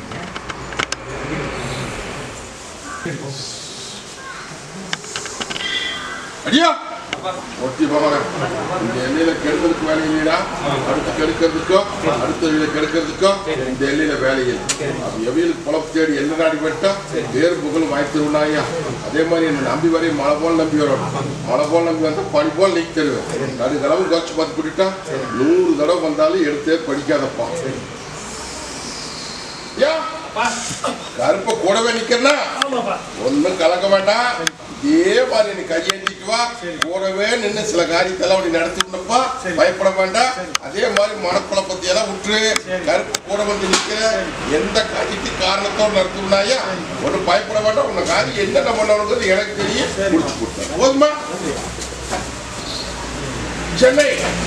அடியா ஒட்டி போவாங்க இந்த எல்லையில கெடுக்கிறதுக்கு வேலை இல்லையா அடுத்து கெடுக்கிறதுக்கோ அடுத்த எல்லையில கெடுக்கிறதுக்கோ இந்த எல்லையில வேலை இல்லை அப்ப எவையில் பொழப்பு தேடி எல்லை நாடி போயிட்டா வேறு புகழ் வாய்த்திருந்தாயா அதே மாதிரி என்னை நம்பி வரையும் மழை போல் நம்பி வரணும் மழை போல் நம்பி வந்தா பனி போல் நீக்கி தருவேன் நடுகளவு குறைச்சு பார்த்து போட்டுட்டா நூறு தடவை வந்தாலும் எடுத்தே படிக்காதப்பா ஏன் கருப்ப கூடவே நிக்கிறனா ஒண்ணும் கலக்க வேண்டாம் இதே மாதிரி நீ கையேந்திட்டு வா கூடவே நின்று சில காரியத்தெல்லாம் நீ நடத்தினப்பா பயப்பட வேண்டாம் அதே மாதிரி மனக்குழப்பத்தை எல்லாம் விட்டுரு கருப்பு கூட வந்து நிக்கிற எந்த காரியத்துக்கு காரணத்தோடு நடத்துனாயா ஒன்றும் பயப்பட வேண்டாம் உன்னை காரியம் என்னென்ன பண்ணணுங்கிறது எனக்கு தெரியும் முடிச்சு கொடுத்தேன் போதுமா சென்னை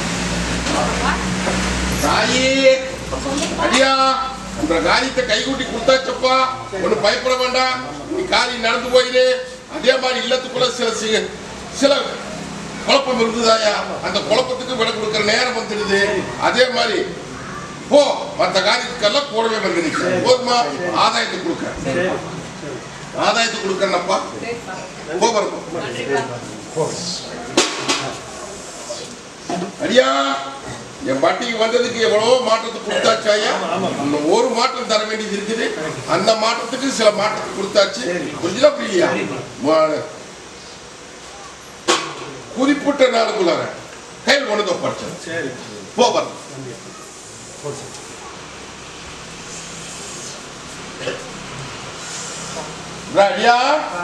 தாயே அடியா அந்த காரியத்தை கைகூட்டி கொடுத்தாச்சப்பா ஒண்ணு பயப்பட வேண்டாம் நீ காரியம் நடந்து போயிரு அதே மாதிரி இல்லத்துக்குள்ள சில சி- சில குழப்பம் இருந்ததாயா அந்த குழப்பத்துக்கு விட கொடுக்கிற நேரம் வந்துடுது அதே மாதிரி போ மற்ற காரியத்துக்கெல்லாம் கூடவே வந்து நிற்கிறேன் போதுமா ஆதாயத்தை கொடுக்க ஆதாயத்தை கொடுக்கறேனப்பா போ வரும் அடியா என் பாட்டிக்கு வந்ததுக்கு எவ்வளவோ மாற்றத்தை கொடுத்தாச்சாயா இன்னும் ஒரு மாற்றம் தர வேண்டியது இருக்குது அந்த மாற்றத்துக்கு சில மாற்றத்தை கொடுத்தாச்சு புரிஞ்சுதா புரியலையா மு- குறிப்பிட்ட நாளுக்குள்ளார கையில் கொண்டு வந்து படிச்சேன் சரி போவர் அடியா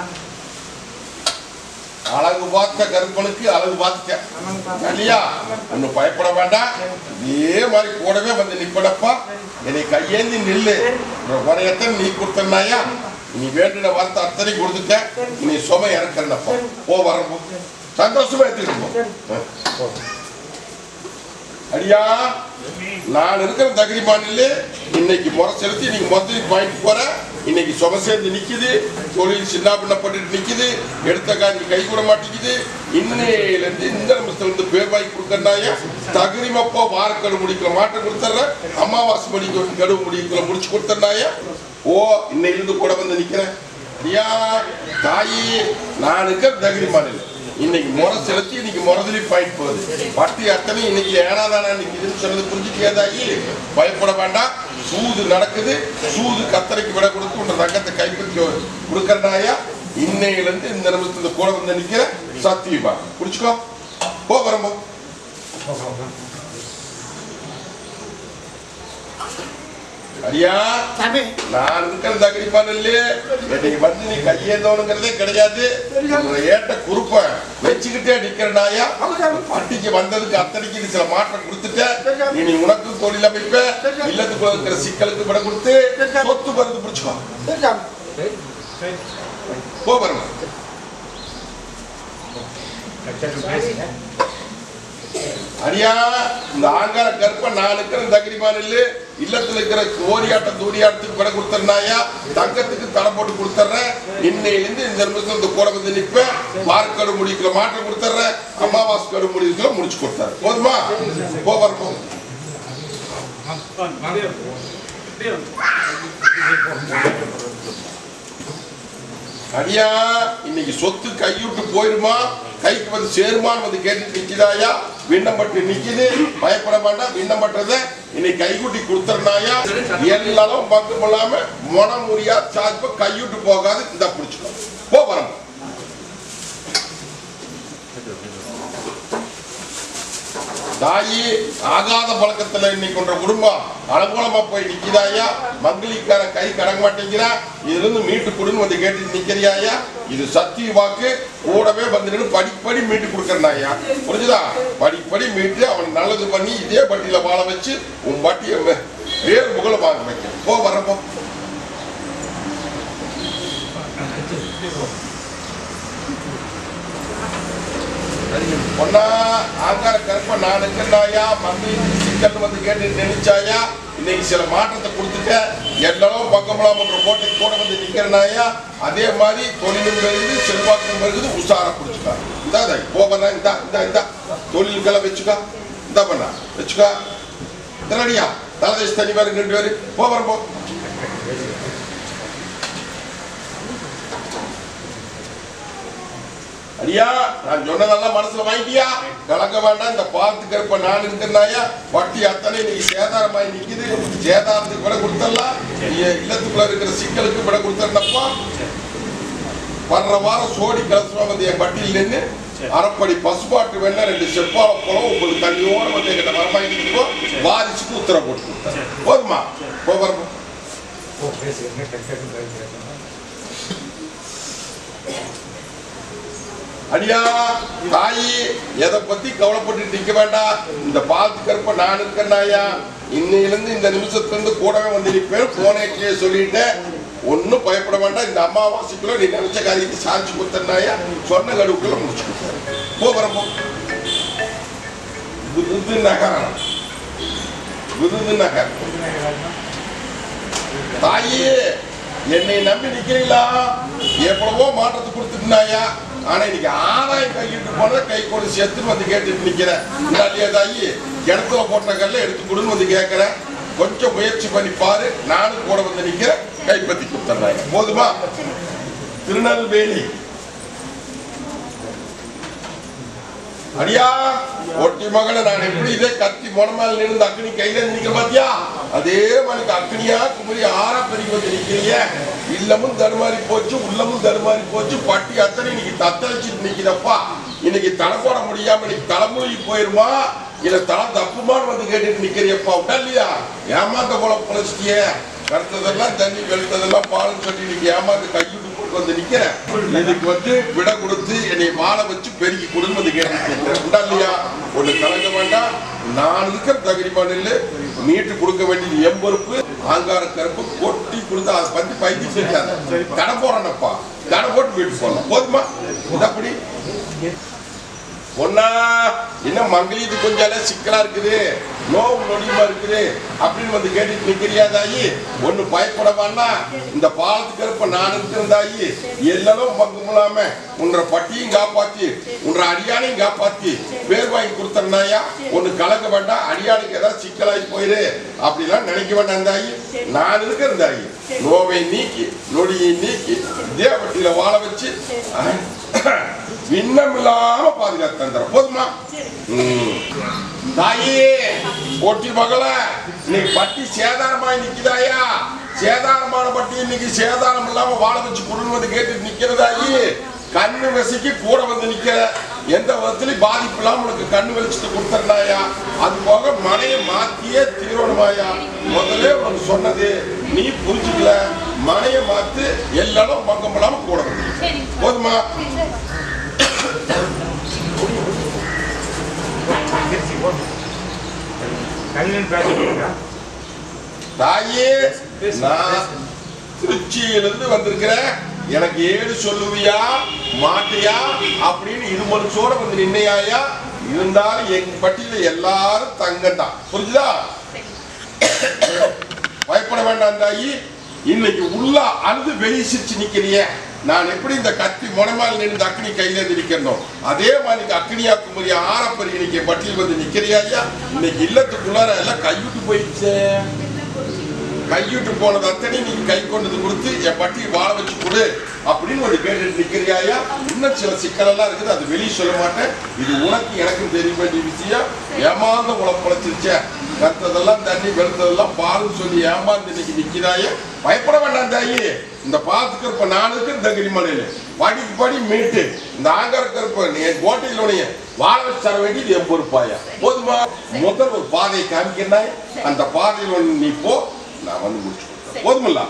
அழகு பார்த்த கருப்பனுக்கு அழகு பார்த்துட்டேன் இல்லையா ஒன்னும் பயப்பட வேண்டாம் இதே மாதிரி கூடவே வந்து நிப்படப்பா என்னை கையேந்தி நில்லு உரையத்தான் நீ கொடுத்தனாயா நீ வேண்டின வார்த்தை அத்தனை கொடுத்துட்ட நீ சுமை இறக்கிறப்பா போ வரப்போ சந்தோஷமா எடுத்துக்கிட்டு போ அடியா நான் இருக்கிற தகுதி மாநில இன்னைக்கு முறை செலுத்தி நீங்க மொத்தத்துக்கு வாங்கிட்டு போற இன்னைக்கு சும சேர்ந்து நிக்குது தொழில் சின்ன பின்னப்பட்டு நிக்குது எடுத்த காரி கை கூட மாட்டேங்குது இன்னையில இருந்து இந்த நிமிஷத்துல இருந்து பேர் வாங்கி கொடுக்கறாயா தகுதிமப்போ வாரக்கடு முடிக்கிற மாட்டம் கொடுத்துட்ற அமாவாசை மணிக்கு கடுவு முடிக்கிற முடிச்சு கொடுத்துறாயா ஓ இன்னையிலிருந்து கூட வந்து நிக்கிறேன் ஐயா தாயி நான் இருக்கிற தகுதி மாநில இன்னைக்கு முறை செலுத்தி இன்னைக்கு முறதலி பாயிண்ட் போகுது பட்டி அத்தனை இன்னைக்கு ஏனாதானா நிக்குதுன்னு சொன்னது புரிஞ்சுட்டியாதாயி பயப்பட வேண்டாம் சூது நடக்குது சூது கத்தரைக்கு விட கொடுத்து உன் தங்கத்தை கைப்பற்றி கொடுக்கறனாயா இன்னையில இருந்து இந்த நிமிஷத்துல கூட வந்து நிக்கிற சத்தியமா குடிச்சுக்கோ போ வரம்போ அடியா சாமி நான் இருக்கிற தகரிப்பான் இல்லையே என்னைக்கு வந்து நீ கையேந்தோனுங்கிறதே கிடையாது உங்களை ஏட்ட குறுப்ப வச்சுக்கிட்டே நிக்கிறனாயா பட்டிக்கு வந்ததுக்கு அத்தனைக்கு நீ சில மாற்றம் கொடுத்துட்ட இனி உனக்கு தொழில் அமைப்ப இல்லத்துக்குள்ள இருக்கிற சிக்கலுக்கு விட கொடுத்து சொத்து பருந்து பிடிச்சுக்கோ சரி சாமி போ வருங்க அடியா இந்த ஆங்கார கற்ப நான் இருக்கிற தகரிமான் இல்ல இல்லத்துல இருக்கிற ஓரியாட்டம் தூரியாட்டத்துக்கு விட கொடுத்துறாயா தங்கத்துக்கு தடை போட்டு கொடுத்துட்றேன் இன்னையிலிருந்து இந்த நிமிஷத்துல இந்த கூட வந்து நிற்பேன் வாரக்கடு முடிக்கல மாற்றம் கொடுத்துட்றேன் அமாவாசை கடு முடிக்கல முடிச்சு கொடுத்தாரு போதுமா போ வரப்போ அடியா இன்னைக்கு சொத்து கைவிட்டு போயிருமா கைக்கு வந்து சேருமான்னு வந்து கேட்டு நிக்கிறாயா விண்ணப்பட்டு நிக்குது பயப்பட வேண்டாம் விண்ணப்பட்டத இன்னைக்கு கைகுட்டி கொடுத்துறாயா எல்லாரும் பக்கம் இல்லாம மனம் முடியா சார்ப கைவிட்டு போகாது இந்த பிடிச்சுக்கோ போ வரணும் தாயி ஆகாத பழக்கத்துல இன்னைக்கு ஒன்ற குடும்பம் அலங்கோலமா போய் நிக்கிறாயா மங்களிக்கார கை கடங்க மாட்டேங்கிறா இதுல இருந்து மீட்டு கொடுன்னு வந்து கேட்டு நிக்கிறியாயா இது சத்திய வாக்கு கூடவே வந்து நின்னு படிப்படி மீட்டு கொடுக்கறாயா புரிஞ்சுதா படிப்படி மீட்டு அவன் நல்லது பண்ணி இதே பட்டியில வாழ வச்சு உன் பட்டிய வே- வேறு புகழ வாங்க வைக்க போ வரப்போ பொன்னா ஆங்கார கருப்ப நான் இருக்கிறாயா மம்மி சிக்கல் வந்து கேட்டு நினைச்சாயா இன்னைக்கு சில மாற்றத்தை கொடுத்துட்ட எல்லாரும் பக்கமெல்லாம் ஒன்று போட்டு கூட வந்து நிக்கிறனாயா அதே மாதிரி தொழிலும் பெருகுது செல்வாக்கும் பெருகுது உஷார பிடிச்சுக்கா இந்தா இந்தா, போ பண்ணா இந்தா இந்தா இந்தா தொழிலுக்கெல்லாம் வச்சுக்கா இந்தா பண்ணா வச்சுக்கா திரடியா தலதேஷ் தனி பேரு ரெண்டு பேரு போ வர போ அடியா நான் சொன்னதெல்லாம் மனசுல வாங்கிட்டியா கலக்க வேண்டாம் இந்த பாலத்துக்கு இருப்ப நான் இருக்கிறனாயா வட்டி அத்தனை இன்னைக்கு சேதாரமாய் நிக்குது சேதாரத்துக்கு விட கொடுத்துடலாம் இல்லத்துக்குள்ள இருக்கிற சிக்கலுக்கு விட கொடுத்துருந்தப்பா வர்ற வாரம் சோடி கலசுவா வந்து என் வட்டியில் நின்று அரைப்படி பசுபாட்டு வேணா ரெண்டு செப்பால போல உங்களுக்கு தண்ணியோட வந்து எங்கிட்ட வரமாங்கிட்டு வாரிசுக்கு உத்தரவு போட்டு கொடுத்தேன் போதுமா போ வரமா அடியா தாயி எதை பத்தி கவலைப்பட்டு நிக்க வேண்டாம் இந்த பாலத்து கருப்ப நான் இருக்கேன்னாயா இன்னையிலிருந்து இந்த நிமிஷத்துல இருந்து கூடவே வந்து நிற்பேன் போனேட்லயே சொல்லிட்டேன் ஒன்னும் பயப்பட வேண்டாம் இந்த அமாவாசைக்குள்ள நீ நினைச்ச காரியத்தை சாட்சி கொடுத்தனாயா சொன்ன கடுவுக்குள்ள முடிச்சு கொடுத்தேன். போ வரப்போ விருது நகரம் விருது நகர் தாயே என்னை நம்பி நிக்கிறீங்களா எவ்வளவோ மாற்றத்தை கொடுத்துட்டுனாயா ஆனா இன்னைக்கு ஆதாயம் கையிட்டு போன கை கொண்டு சேர்த்துன்னு வந்து கேட்டுட்டு நிக்கிறேன் இல்லையா தாயி இடத்துல போட்ட கல்ல எடுத்து கொடுன்னு வந்து கேட்கிறேன் கொஞ்சம் முயற்சி பண்ணி பாரு நானும் கூட வந்து நிக்கிறேன் கைப்பற்றி கொடுத்துட்றாங்க போதுமா திருநெல்வேலி அடியா ஒட்டி மகனை நான் எப்படி இதே கத்தி முடமால் நின்று அக்னி கையில நிக்க பாத்தியா அதே மாதிரி அக்னியா குமரி ஆறா பெருகி வந்து நிக்கிறீங்க இல்லமும் தடுமாறி போச்சு உள்ளமும் தடுமாறி போச்சு பட்டி அத்தனை இன்னைக்கு தத்தளிச்சுட்டு நிக்கிறப்பா இன்னைக்கு தலை போட முடியாம இன்னைக்கு தலைமொழி போயிருமா இல்ல தலை தப்புமான்னு வந்து கேட்டுட்டு நிக்கிறியப்பா விட்டா இல்லையா ஏமாத்த போல பொழைச்சிட்டியே கருத்ததெல்லாம் தண்ணி வெளுத்ததெல்லாம் பாலுன்னு சொல்லி இன்னைக்கு ஏமாந்து கையிட்டு போட்டு வந்து நிக்கிறேன் இதுக்கு வந்து விட கொடுத்து என்னை வாழ வச்சு பெருக்கி குடும்பத்து கேட்டு உண்டா இல்லையா ஒண்ணு கலங்க வேண்டாம் நான் இருக்கிற தகுதி மண்ணில் மீட்டு கொடுக்க வேண்டியது என் பொறுப்பு ஆங்கார கருப்பு கொட்டி கொடுத்து அதை பத்தி பைத்தி செய்யாத கடை போறேன்னப்பா கடை போட்டு வீட்டு போடலாம் போதுமா இது அப்படி பொண்ணா என்ன மங்களிது கொஞ்சம் சிக்கலா இருக்குது நோவு நொடியுமா இருக்குது அப்படின்னு வந்து கேட்டுட்டு நிக்கிறியா தாயி ஒண்ணு பயப்பட வேண்டாம் இந்த பாலத்துக்கு இருப்ப நான் இருக்கிறேன் தாயி எல்லாரும் பங்குமில்லாம உன்ற பட்டியும் காப்பாத்தி உன்ற அடியானையும் காப்பாத்தி பேர் வாங்கி கொடுத்தனாயா ஒண்ணு கலக்க வேண்டாம் அடியானுக்கு ஏதாவது சிக்கலாகி போயிரு அப்படிலாம் நினைக்க வேண்டாம் தாயி நான் இருக்கிறேன் தாயி நோவை நீக்கி நொடியை நீக்கி தேவட்டியில வாழ வச்சு விண்ணம் இல்லாம பாதுகாத்து தந்துடுறேன் போதுமா ம். தாயே ஒட்டி மகள இன்னைக்கு பட்டி சேதாரமாய் நிக்குதாயா சேதாரமான பட்டி இன்னைக்கு சேதாரம் இல்லாம வாழ வச்சு கொடுன்னு வந்து கேட்டு நிக்கிறதாயி கண்ணு வசிக்கு கூட வந்து நிக்கிற எந்த விதத்திலையும் பாதிப்பு இல்லாம உனக்கு கண்ணு வெளிச்சத்தை கொடுத்துருந்தாயா அது போக மனையை மாத்தியே தீரணுமாயா முதல்ல உனக்கு சொன்னது நீ புரிஞ்சுக்கல மனையை மாத்து எல்லாரும் பங்கம் இல்லாம கூட வந்து நிக்க. போதுமா கல்யாணம் பேசுறீங்களா தாயே நான் திருச்சியிலிருந்து வந்திருக்கிறேன் எனக்கு ஏடு சொல்லுவியா மாட்டியா அப்படின்னு இது மனுஷோட வந்து நின்னையாயா இருந்தாலும் எங்க பட்டியல எல்லாரும் தங்கம் தான் புரிஞ்சுதா பயப்பட வேண்டாம் தாயி இன்னைக்கு உள்ள அழுது வெளியே சிரிச்சு நிக்கிறிய நான் எப்படி இந்த கத்தி முனைமால் நின்று அக்னி கையில இருந்து நிக்கணும் அதே மாதிரி இந்த அக்னியா குமரி ஆரப்பரி இன்னைக்கு பட்டியல் வந்து நிக்கிறியா ஐயா இன்னைக்கு இல்லத்துக்குள்ளார எல்லாம் கைவிட்டு போயிடுச்சே கையிட்டு போனது அத்தனை நீங்க கை கொண்டது கொடுத்து என் பட்டி வாழ வச்சு கொடு அப்படின்னு ஒரு கேட்டுட்டு நிக்கிறியாயா இன்னும் சில சிக்கலெல்லாம் இருக்குது அது வெளியே சொல்ல மாட்டேன் இது உனக்கு எனக்கும் தெரிய வேண்டிய விஷயம் ஏமாந்த உனக்கு பொழைச்சிருச்சே கத்ததெல்லாம் தண்ணி வெளுத்ததெல்லாம் பாலுன்னு சொல்லி ஏமாந்து இன்னைக்கு நிக்கிறாய பயப்பட வேண்டாம் தாயி இந்த பாத்துக்கு இருப்ப நானுக்கு தகிரி மலையில படிக்கு படி மீட்டு இந்த ஆங்கார கருப்ப நீ என் கோட்டையில் உடைய வாழ வச்சு தர வேண்டியது என் பொறுப்பாயா போதுமா முதல் ஒரு பாதையை காமிக்கிறாய் அந்த பாதையில் ஒன்று நீ போ நான் வந்து முடிச்சு கொடுத்தேன் போதுமில்ல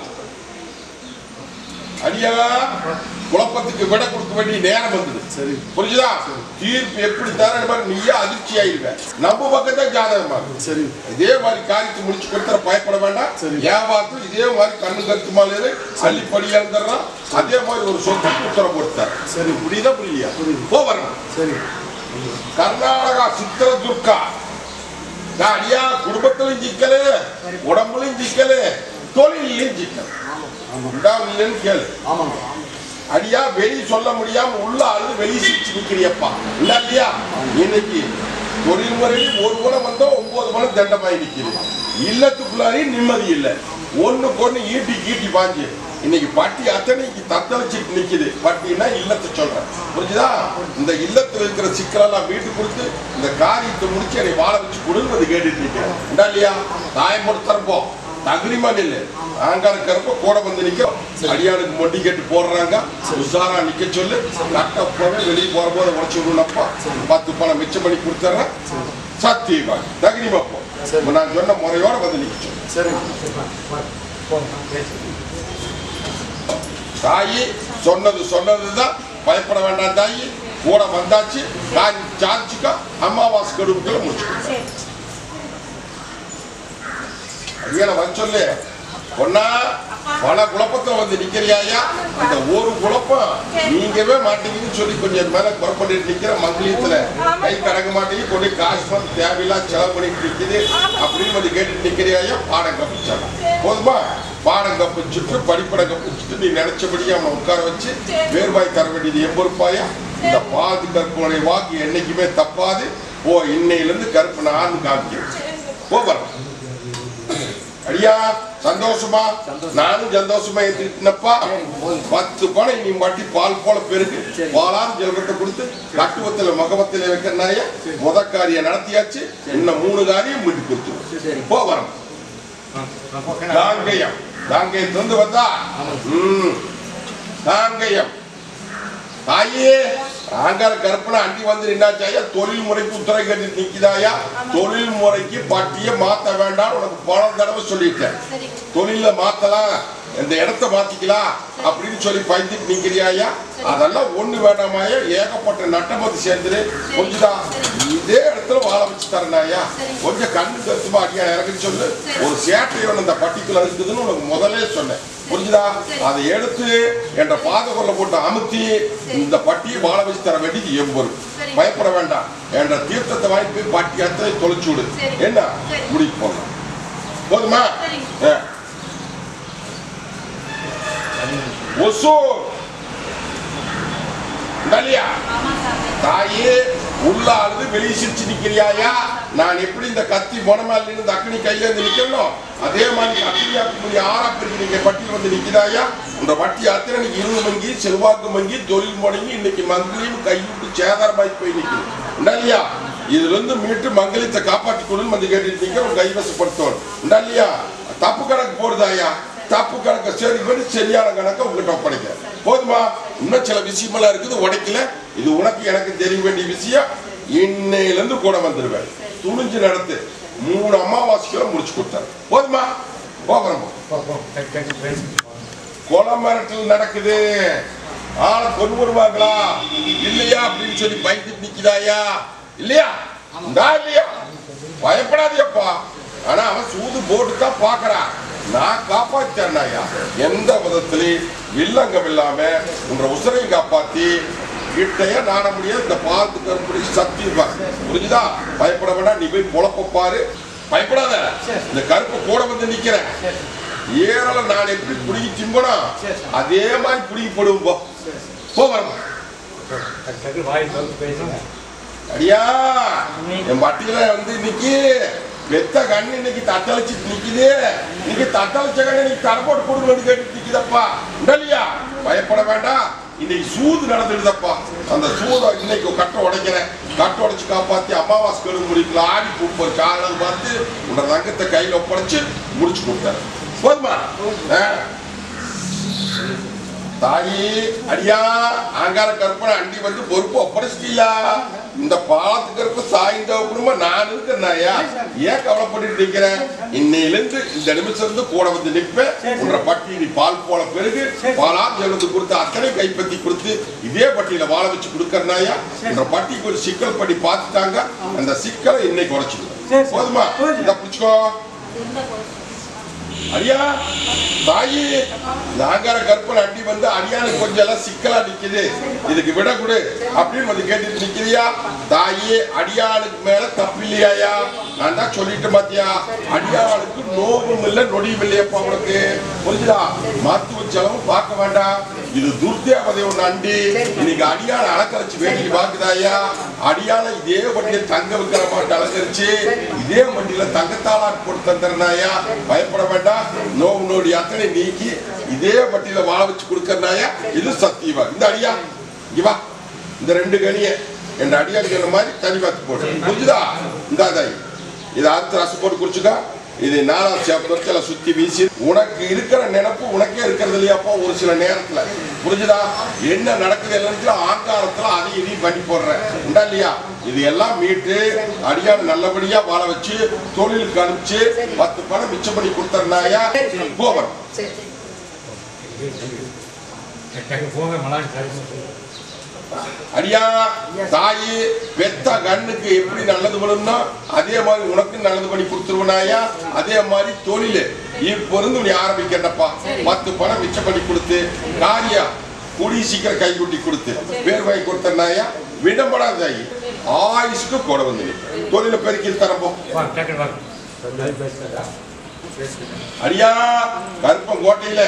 அடியா குழப்பத்துக்கு விட கொடுக்க வேண்டிய நேரம் வந்தது சரி புரிஞ்சுதா தீர்ப்பு எப்படி தர மாதிரி நீயே அதிர்ச்சி ஆயிடுவேன் நம்ம பக்கத்தை ஜாதகமா இருக்கு. சரி இதே மாதிரி காரியத்தை முடிச்சு கொடுத்துற பயப்பட வேண்டாம் சரி. வியாபாரத்தில் இதே மாதிரி கண்ணு கருத்து மாலையில அள்ளிப்படி இறந்துடுறான் அதே மாதிரி ஒரு சொத்து உத்தரவு கொடுத்தாரு சரி. புரியுதா புரியலையா புரியுது. போ வரணும் சரி கர்நாடகா சித்திரதுர்கா நான் அடியா குடும்பத்திலும் சிக்கலு உடம்புலையும் சிக்கலு தொழிலையும் சிக்கல் உண்டா இல்லைன்னு கேளு ஆமாங்க அடியா வெளி சொல்ல முடியாம உள்ள அழுது வெளி சிரிச்சு நிக்கிறியப்பா இல்ல இல்லையா இன்னைக்கு தொழில் முறையில் ஒரு குணம் வந்தா ஒன்பது குணம் தண்டமாய் நிக்குது இல்லத்துக்குள்ளாரையும் நிம்மதி இல்லை ஒண்ணுக்கு ஒண்ணு ஈட்டி கீட்டி பாஞ்சு இன்னைக்கு பட்டி அத்தனைக்கு தத்தளிச்சுட்டு நிக்குது பட்டினா இல்லத்தை சொல்றேன் புரிஞ்சுதா இந்த இல்லத்துல இருக்கிற சிக்கலெல்லாம் வீட்டு கொடுத்து இந்த காரியத்தை முடிச்சு என்னை வாழ வச்சு கொடுன்னு கேட்டுட்டு நிக்கிறேன் இந்தா இல்லையா தாயம் கொடுத்துறப்போ தகுதிமா நில்லு ஆங்கார கருப்ப கூட வந்து நிக்கும் அடியானுக்கு மொட்டி கேட்டு போடுறாங்க உஷாரா நிக்க சொல்லு கட்ட போவே வெளியே போற போது உடச்சு விடணும்ப்பா பத்து பணம் மிச்சம் பண்ணி கொடுத்துட்றேன் சத்தியமா தகுதிமா போ இப்ப நான் சொன்ன முறையோட வந்து நிக்க சொல்லு சரிங்க தாயி சொன்னது சொன்னதுதான் பயப்பட வேண்டாம் தாயி கூட வந்தாச்சு காரியம் சாதிச்சுக்கோ அமாவாசை கடுவுக்குள்ள முடிச்சுக்கோ சரி ஐயா வர சொல்லு பொண்ணா பல குழப்பத்துல வந்து நிக்கிறியாயா அந்த ஒரு குழப்பம் நீங்கவே மாட்டீங்கன்னு சொல்லி கொஞ்சம் மேல குழப்பிட்டு நிக்கிற மங்களியத்துல கை கடக்க மாட்டேங்க கொண்டு காசு வந்து தேவையில்லாம் செலவு பண்ணிட்டு நிக்குது அப்படின்னு வந்து கேட்டுட்டு நிக்கிறியாயா பாடம் கப்பிச்சாங்க போதுமா பாடம் கப்பிச்சுட்டு படிப்படம் கப்பிச்சுட்டு நீ நினைச்சபடியே அவனை உட்கார வச்சு வேர்வாய் தர வேண்டியது எண்பது ரூபாயா இந்த பாது கற்பனை வாக்கு என்னைக்குமே தப்பாது ஓ இன்னையிலிருந்து கருப்பு நான் காமிக்கிறேன் போ வரோம் அடியா சந்தோஷமா நானும் சந்தோஷமா ஏத்துக்கிட்டேனப்பா பத்து பணம் நீ மட்டி பால் போல பெருக்கு பாலாறு ஜெல்வத்தை கொடுத்து கட்டுவத்துல மகவத்தில வைக்கிறனாய முத காரியம் நடத்தியாச்சு இன்னும் மூணு காரியம் மீட்டு கொடுத்து போ வரோம் காங்கயம் காங்கயம் தந்து வந்தா ம் காங்கயம் தாயே ஆங்கார கற்பனை அண்டி வந்து நின்னாச்சாயா தொழில் முறைக்கு உத்தரவு கேட்டு நிக்குதாயா தொழில் முறைக்கு பட்டிய மாத்த வேண்டாம் உனக்கு பல தடவை சொல்லிட்டேன் சரி தொழில மாத்தலாம் இந்த இடத்த மாத்திக்கலாம் அப்படின்னு சொல்லி பயந்துட்டு நிக்கிறியாயா அதெல்லாம் ஒண்ணு வேண்டாமாயா ஏகப்பட்ட நட்டமதி சேர்ந்துரு கொஞ்சம் இதே இடத்துல வாழ வச்சு தரனாயா கொஞ்சம் கண்ணு கருத்துமா அடியா இறக்குன்னு சொல்லு ஒரு சேட்டையோட இந்த பட்டிக்குள்ள இருக்குதுன்னு உனக்கு முதல்ல சொன்னேன் புரிஞ்சுதா அதை எடுத்து என்ற பாதகொள்ள போட்டு அமுத்தி இந்த பட்டியை வாழ வச்சு தர வேண்டியது என் பொறுப்பு பயப்பட வேண்டாம் என்ற தீர்த்தத்தை வாங்கி போய் பட்டி அத்தனை தொலைச்சு விடு என்ன முடிக்கு போகலாம் போதுமா ஆ. ஒசூர் நலியா ஆமா சாமி தாயே உள்ள அழுது வெளியே சிரிச்சு நிக்கிறியாயா நான் எப்படி இந்த கத்தி மொனமால நின்று இந்த அக்னி கையில இருந்து நிக்கணும் அதே மாதிரி அக்னியா குடி ஆறா பிரிக்கு நீங்க பட்டி வந்து நிக்கிறாயா இந்த வட்டி அத்தனை இன்னைக்கு இருள் மங்கி செல்வாக்கு மங்கி தொழில் முடங்கி இன்னைக்கு மங்களியும் கைவிட்டு சேதாரமாய் போய் நிக்குது இல்லையா இதுல இருந்து மீட்டு மங்களியத்தை காப்பாற்றி கொடுன்னு வந்து கேட்டுட்டு நீங்க உங்க கைவசப்படுத்தணும் இல்லையா தப்பு கணக்கு போடுதாயா தப்பு கணக்கை சரி பண்ணி சரியான கணக்கை உங்ககிட்ட ஒப்படைக்க போதுமா இன்னும் சில விஷயமெல்லாம் இருக்குது உடைக்கல இது உனக்கு எனக்கு தெரிய வேண்டிய விஷயம் இன்னையில இருந்து கூட வந்துடுவேன் துணிஞ்சு நடத்து மூணு அமாவாசைகளை முடிச்சு கொடுத்தாரு போதுமா போகிறோம் கொலை மிரட்டல் நடக்குது ஆளை கொண்டு வருவாங்களா இல்லையா அப்படின்னு சொல்லி பயந்துட்டு நிக்குதாயா இல்லையா இந்தா இல்லையா பயப்படாதேப்பா ஆனா அவன் சூது போட்டு தான் பாக்குறான் நான் காப்பாத்தேன்யா எந்த விதத்திலையும் வில்லங்கம் இல்லாம உன்ற உசுரையும் காப்பாத்தி கிட்டைய நாட முடியாது இந்த பாலத்து கருப்படி சக்தி இருப்பாங்க புரிஞ்சுதா பயப்பட வேண்டாம் நீ போய் பொழப்ப பாரு பயப்படாத இந்த கருப்பு கூட வந்து நிக்கிறேன் ஏறல நான் எப்படி புடுங்கி திம்பனா அதே மாதிரி புடுங்கி போடுவோம் போ போ வரமா வாய் திறந்து பேசுங்க அடியா என் பட்டியல வந்து இன்னைக்கு வெத்த கண்ணு இன்னைக்கு தத்தளிச்சுட்டு நிக்குது இன்னைக்கு தத்தளிச்ச கண்ணு இன்னைக்கு தர போட்டு கொடுக்கணும்னு கேட்டு நிக்குதப்பா இல்லையா பயப்பட வேண்டாம் இன்னைக்கு சூது நடந்துடுதப்பா அந்த சூதை இன்னைக்கு கட்டை உடைக்கிறேன் கட்டை உடைச்சு காப்பாத்தி அமாவாசை கெடு முடிக்கல ஆடி பூப்பு காலம் பார்த்து உன்னோட தங்கத்தை கையில ஒப்படைச்சு முடிச்சு கொடுத்தாரு போதுமா ஆ. தாயி அடியா ஆங்கார கற்பனை அண்டி வந்து பொறுப்பு ஒப்படைச்சிட்டியா இந்த பாலத்துக்கு இருப்ப சாய்ந்த குடும்பம் நான் இருக்கிறேன்யா ஏன் கவலைப்பட்டு நிக்கிறேன் இன்னையிலிருந்து இந்த நிமிஷம் இருந்து கூட வந்து நிப்பேன் உன்ற பட்டி நீ பால் போல பெருகு பாலா ஜெலத்து கொடுத்து அத்தனை கைப்பத்தி கொடுத்து இதே பட்டியல வாழ வச்சு கொடுக்கறனாயா உன்ற பட்டிக்கு ஒரு சிக்கல் படி பார்த்துட்டாங்க அந்த சிக்கலை இன்னைக்கு உரைச்சிடுவேன் போதுமா இதை பிடிச்சிக்கோ இந்த போதும் அடியா தாயி நாங்கர கற்பனை அடி வந்து அடியானுக்கு கொஞ்சம் எல்லாம் சிக்கலா நிக்குது இதுக்கு விட கொடு அப்படின்னு வந்து கேட்டுட்டு நிக்கிறியா தாயி அடியானுக்கு மேல தப்பு இல்லையாயா நான் தான் சொல்லிட்டு பாத்தியா அடியானுக்கு நோவும் இல்லை நொடியும் இல்லையப்பா உனக்கு புரிஞ்சுதா மருத்துவ செலவும் பார்க்க வேண்டாம் இது துர்தேவதை ஒண்ணு அண்டி இன்னைக்கு அடியான அலங்கரிச்சு வேடிக்கை பாக்குதாயா அடியான இதே வண்டியில தங்க வைக்கிற மாட்டு அலங்கரிச்சு இதே வண்டியில தங்கத்தாளாட்டு போட்டு தந்துடுறாயா பயப்பட வேண்டாம் வேண்டா நோவு நோடி அத்தனை நீக்கி இதே வட்டியில வாழ வச்சு கொடுக்கறனாயா இது சத்தியவா இந்த அடியா இங்க வா இந்த ரெண்டு கனிய என் அடியா சொன்ன மாதிரி தனி பார்த்து போடு புரிஞ்சுதா இந்த தாய் இதை அறுத்து ரசம் போட்டு குடிச்சுக்கா இது நாலாவது சாப்டர்ல சுத்தி வீசி உனக்கு இருக்கிற நினைப்பு உனக்கே இருக்கிறது இல்லையாப்பா ஒரு சில நேரத்துல புரிஞ்சுதா என்ன நடக்குது எல்லாத்தையும் ஆங்காரத்துல அதையும் இதையும் பண்ணி போடுறேன் உண்டா இல்லையா இது எல்லாம் மீட்டு அடியான நல்லபடியா வாழ வச்சு தொழிலுக்கு அனுப்பிச்சு பத்து பணம் மிச்சம் பண்ணி கொடுத்தர்னாயா போவன் டக்கு போங்க மலான்னு சரி அடியா தாயி பெத்த கண்ணுக்கு எப்படி நல்லது பண்ணணும்னா அதே மாதிரி உனக்கு நல்லது பண்ணி கொடுத்துருவனாயா அதே மாதிரி தொழில் இப்போ இருந்து நீ ஆரம்பிக்கிறப்பா பத்து பணம் மிச்சம் பண்ணி கொடுத்து காரியா கூடி சீக்கிரம் கை குட்டி கொடுத்து பேர் வாங்கி கொடுத்தனாயா விடம்படாத தாயி ஆயுஷ்க்கு கூட வந்து நீ தொழிலை பெருக்கி தரப்போ வா டக்கு வாங்க அது பேசுறதா பேசுகிறேன் அடியா கருப்பங்கோட்டையில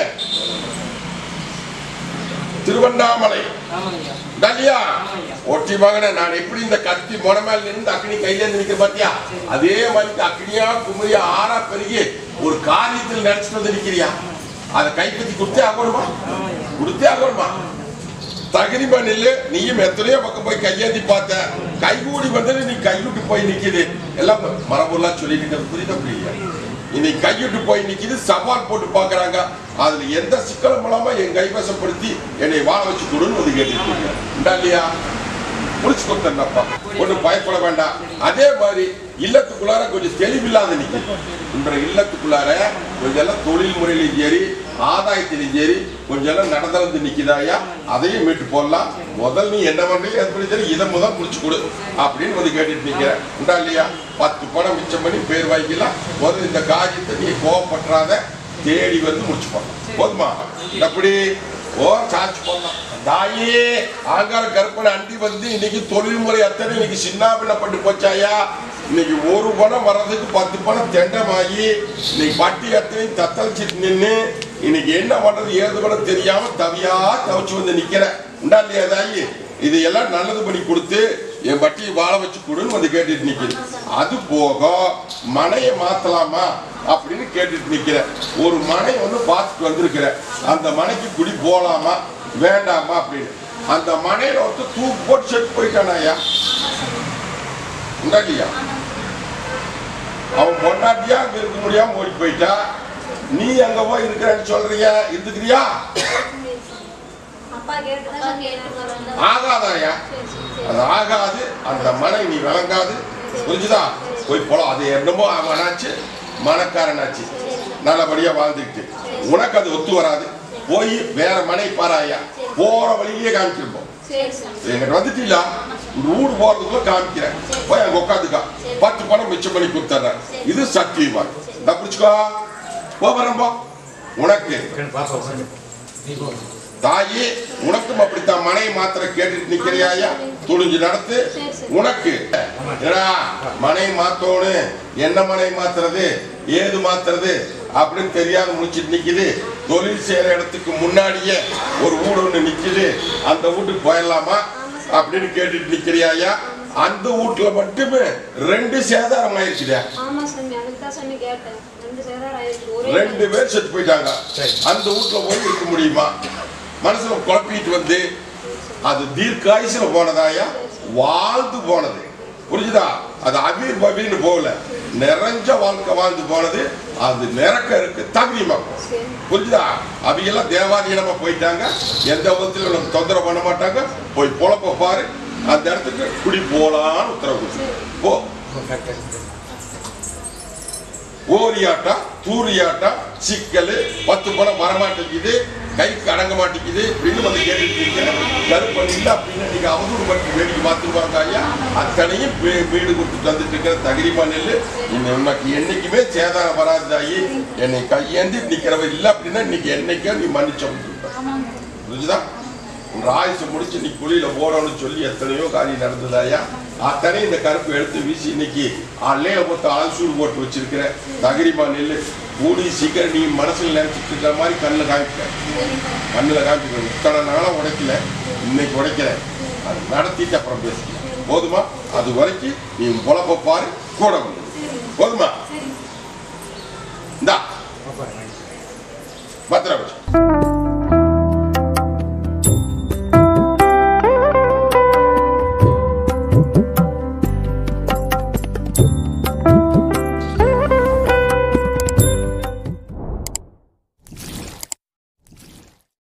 திருவண்ணாமலை ஆமாங்கய்யா டல்லியா ஒட்டி மகனே நான் எப்படி இந்த கத்தி முனமேல நின்று அக்னி கையில இருந்து நிக்கிற பாத்தியா அதே மாதிரி அக்னியா குமரியா ஆறா பெருகி ஒரு காரியத்தில் நினைச்சிட்டு வந்து நிக்கிறியா அதை கைப்பற்றி கொடுத்தே ஆகணுமா கொடுத்தே ஆகணுமா தகுதிமா நில்லு நீயும் எத்தனையோ பக்கம் போய் கையேந்தி பார்த்த கைகூடி வந்து நீ கைவிட்டு போய் நிக்குது எல்லாம் மரபுலாம் சொல்லிட்டு புரியுதா புரியல இன்னைக்கு கையிட்டு போய் நிக்குது சவால் போட்டு பாக்குறாங்க அதுல எந்த சிக்கலும் இல்லாம என் கைவசப்படுத்தி என்னை வாழ வச்சு கொடுன்னு வந்து கேட்டுருக்கீங்க உண்டா இல்லையா முடிச்சு கொடுத்தேன்ப்பா ஒன்றும் பயப்பட வேண்டாம் அதே மாதிரி இல்லத்துக்குள்ளார கொஞ்சம் தெளிவில்லாத நிற்கும் இன்றைய இல்லத்துக்குள்ளார கொஞ்சம் எல்லாம் தொழில் முறையிலும் சரி ஆதாயத்திலும் சரி கொஞ்சம் எல்லாம் நடந்து நிக்குதாயா அதையும் மீட்டு போடலாம் முதல் நீ என்ன பண்றீங்க எது பண்ணி சரி இதை முதல் முடிச்சு கொடு அப்படின்னு வந்து கேட்டுட்டு நிக்கிறேன் உண்டா இல்லையா பத்து பணம் மிச்சம் பண்ணி பேர் வாங்கிக்கலாம் முதல்ல இந்த காரியத்தை நீ கோவப்பட்டுறாத தேடி வந்து முடிச்சு போடலாம் போதுமா அப்படி ஓ சார்ஜ் பண்ணலாம் தாயே ஆங்கார கற்பனை அண்டி வந்து இன்னைக்கு தொழில்முறை அத்தனை இன்னைக்கு சின்னாபின்னப்பட்டு போச்சாயா இன்னைக்கு ஒரு பணம் வர்றதுக்கு பத்து பணம் தெண்டமாகி இன்னைக்கு பட்டி அத்தனையும் தத்தளிச்சிட்டு நின்று இன்னைக்கு என்ன பண்றது ஏது பண்ண தெரியாம தவியா தவிச்சு வந்து நிக்கிற உண்டா இல்லையா தாயி இது எல்லாம் நல்லது பண்ணி கொடுத்து என் பட்டியை வாழ வச்சு கொடுன்னு வந்து கேட்டுட்டு நிக்குது அது போக மனையை மாத்தலாமா அப்படின்னு கேட்டுட்டு நிக்கிற ஒரு மனை ஒன்று பார்த்துட்டு வந்திருக்கிற அந்த மனைக்கு குடி போலாமா வேண்டாமா அப்படின்னு அந்த மனையில ஒருத்தர் தூக்கு போட்டு செத்து போயிட்டானாயா உண்டாட்டியா அவன் பொண்டாட்டியா அங்க இருக்க முடியாம ஓடி போயிட்டா நீ அங்க போய் இருக்கிறேன்னு சொல்றிய இருந்துக்கிறியா அப்பா கேட்டுதான் கேட்டு ஆகாதாயா அது ஆகாது அந்த மனை நீ விளங்காது புரிஞ்சுதா போய் போலாம் அது என்னமோ அவனாச்சு மனக்காரனாச்சு நல்லபடியா வாழ்ந்துக்கிட்டு உனக்கு அது ஒத்து வராது போய் வேற மனை பாராயா போற வழியிலேயே காமிச்சிருப்போம் சரி சரி எங்கிட்ட வந்துட்டீங்களா இந்த வீடு போறதுக்குள்ள காமிக்கிறேன் போய் அங்க உட்காந்துக்கா பத்து பணம் மிச்சம் பண்ணி கொடுத்துட்றேன் இது சத்தியமா இந்த பிடிச்சுக்கோ போ வரம்போ உனக்கு டக்குன்னு பாப்பா உட்காந்து நீ போ தாயே உனக்கும் அப்படித்தான் மனை மாத்திர கேட்டுட்டு நிக்கிறியாயா துணிஞ்சு நடத்து உனக்கு ஏடா மனை மாத்தோன்னு என்ன மனை மாத்துறது ஏது மாத்துறது அப்படின்னு தெரியாத முடிச்சிட்டு நிக்குது தொழில் செய்யற இடத்துக்கு முன்னாடியே ஒரு வீடு ஒண்ணு நிக்குது அந்த வீட்டுக்கு போயிடலாமா அப்படின்னு கேட்டுட்டு நிக்கிறியாயா அந்த வீட்டுல மட்டுமே ரெண்டு சேதாரம் ஆயிடுச்சுடா ஆமா சாமி அதுக்கு தான் சாமி கேட்டேன் ரெண்டு சேரம் ஆயிடுச்சு ஒரே ரெண்டு பேர் செத்து போயிட்டாங்க சரி. அந்த வீட்டுல போய் இருக்க முடியுமா மனசுல குழப்பிட்டு வந்து அது தீர்க்காயுசுல போனதாயா வாழ்ந்து போனது புரிஞ்சுதா அது அபீர் பபீர்னு போகல நிறைஞ்ச வாழ்க்கை வாழ்ந்து போனது அது நிறக்க இருக்கு தகுதிமா சரி புரிஞ்சுதா அவையெல்லாம் தேவாதீனமா போயிட்டாங்க எந்த விதத்திலும் நமக்கு தொந்தரவு பண்ண மாட்டாங்க போய் பொழப்ப பாரு அந்த இடத்துக்கு குடி போலான்னு உத்தரவு கொடு. போ டக்கு ஓரியாட்டா தூரியாட்டா சிக்கல் பத்து பணம் வரமாட்டேங்குது கைக்கு அடங்க மாட்டேங்குது அப்படின்னு வந்து கேட்டுட்டு இருக்கேன் கருப்பன் இல்லை அப்படின்னு நீங்க அவதூறு பற்றி வேடிக்கை பார்த்துருவாங்க ஐயா அத்தனையும் வீ- வீடு கொடுத்து தந்துட்டு இருக்கிற தகிரிமா நெல் இன்னும் உனக்கு என்னைக்குமே சேதாரம் வராது தாயி என்னை கையேந்தி நிக்கிறவ இல்லை அப்படின்னா இன்னைக்கு என்னைக்கே நீ மன்னிச்ச புரிஞ்சுதா உன் ஆயுசு முடிச்சு நீ குழியில போறோம்னு சொல்லி எத்தனையோ காரியம் நடந்ததாயா அத்தனை இந்த கருப்பு எடுத்து வீசி இன்னைக்கு அல்லையில போட்டு அலசூடு போட்டு வச்சிருக்கிற தகிரிமா நெல்லு கூடி சீக்கிரம் நீ மனசுல நினைச்சிட்டு இருக்கிற மாதிரி கண்ணில் காமிக்க கண்ணில் காமிக்க இத்தனை நாளாக உடைக்கல இன்னைக்கு உடைக்கிறேன் அது நடத்திட்டு அப்புறம் பேசிக்கலாம் போதுமா அது வரைக்கும் நீ பொழப்ப பாரு கூட வந்து போதுமா இந்தா பாப்பா பத்திரம்